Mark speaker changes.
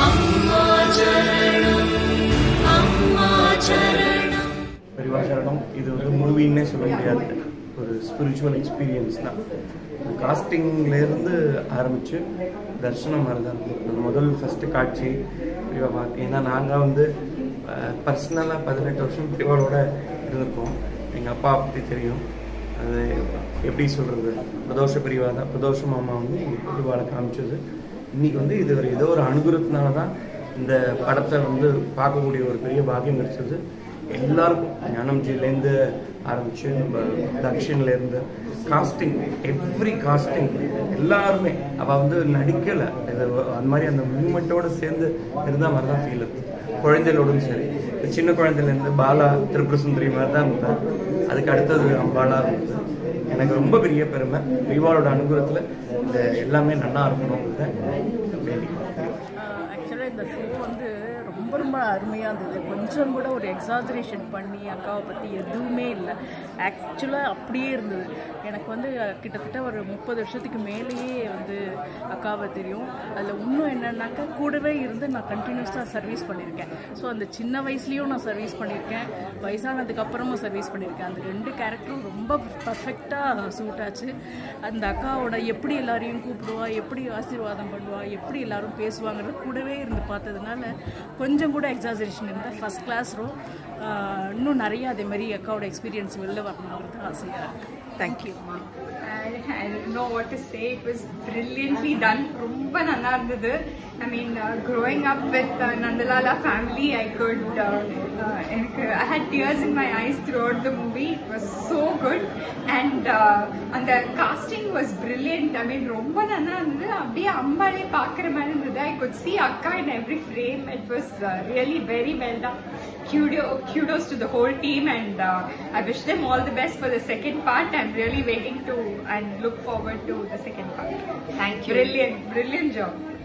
Speaker 1: பரிவாசரணம் இது வந்து மூவின்னே சொல்ல முடியாது ஒரு ஸ்பிரிச்சுவல் எக்ஸ்பீரியன்ஸ் தான் காஸ்டிங்லேருந்து ஆரம்பித்து தர்ஷனம் மாதிரி தான் ஒரு முதல் ஃபஸ்ட்டு காட்சி பிரிவா பார்த்து ஏன்னா நாங்கள் வந்து பர்சனலாக பதினெட்டு வருஷம் பிரிவாளோட இருந்திருக்கோம் எங்கள் அப்பா பற்றி தெரியும் அது எப்படி சொல்கிறது பிரதோஷ பிரிவா தான் பிரதோஷ மாமா வந்து பிரிவாளை காமிச்சது இன்னைக்கு வந்து இது ஒரு ஏதோ ஒரு அனுகிரகத்தினால தான் இந்த படத்தை வந்து பார்க்கக்கூடிய ஒரு பெரிய பாக்கியம் கிடைச்சது எல்லாருக்கும் ஞானம்ஜிலேருந்து ஆரம்பிச்சு நம்ம தக்ஷன்லேருந்து காஸ்டிங் எவ்ரி காஸ்டிங் எல்லாருமே அவள் வந்து நடிக்கலை இது அந்த மாதிரி அந்த மூமெண்ட்டோடு சேர்ந்து இருந்த மாதிரி தான் ஃபீல் இருக்கு குழந்தைகளோடும் சரி இந்த சின்ன குழந்தையிலேருந்து பாலா திரிபுர சுந்தரி மாதிரி தான் இருந்தேன் அதுக்கு அடுத்தது பாலா இருந்தது எனக்கு ரொம்ப பெரிய பெருமை ரிவாலோட அனுகூலத்தில் இந்த எல்லாமே நல்லா இருக்கணுங்கிறத வேண்டிக்கிறேன்
Speaker 2: ஆக்சுவலாக இந்த ஷோ வந்து ரொம்ப ரொம்ப அருமையாக இருந்தது கொஞ்சம் கூட ஒரு எக்ஸாஜரேஷன் பண்ணி அக்காவை பற்றி எதுவுமே இல்லை ஆக்சுவலாக அப்படியே இருந்தது எனக்கு வந்து கிட்டத்தட்ட ஒரு முப்பது வருஷத்துக்கு மேலேயே வந்து அக்காவை தெரியும் அதில் இன்னும் என்னன்னாக்கா கூடவே இருந்து நான் கண்டினியூஸாக சர்வீஸ் பண்ணியிருக்கேன் ஸோ அந்த சின்ன வயசுலேயும் நான் சர்வீஸ் பண்ணியிருக்கேன் வயசானதுக்கு அப்புறமும் சர்வீஸ் பண்ணியிருக்கேன் அந்த ரெண்டு கேரக்டரும் ரொம்ப பர்ஃபெக்டாக சூட் ஆச்சு அந்த அக்காவோட எப்படி எல்லாரையும் கூப்பிடுவா எப்படி ஆசீர்வாதம் பண்ணுவா எப்படி எல்லாரும் பேசுவாங்கிறது கூடவே இருந்து பார்த்ததுனால கொஞ்சம் கூட எக்ஸாசரேஷன் இருந்தால் ஃபஸ்ட் கிளாஸ் ரோ இன்னும் நிறைய அதே மாதிரி அக்காவோட எக்ஸ்பீரியன்ஸ் வெளில வரணுங்கிறது ஆசையாக இருக்குது thank you
Speaker 3: I, I don't know what to say. It was brilliantly done. ரொம்ப நல்லா இருந்தது ஐ மீன் growing up with uh, Nandalala family, I could uh, uh, எனக்கு I had tears in my eyes throughout the movie. It was so good and uh, அந்த casting was brilliant. I mean ரொம்ப நல்லா இருந்தது அப்படியே அம்மாலே பார்க்குற மாதிரி இருந்தது I could see அக்கா in every frame. It was uh, really very well done. Kudo, kudos to the whole team and uh, I wish them all the best for the second part. I'm really waiting to and look forward to the second part.
Speaker 4: Thank you.
Speaker 3: Brilliant, brilliant job.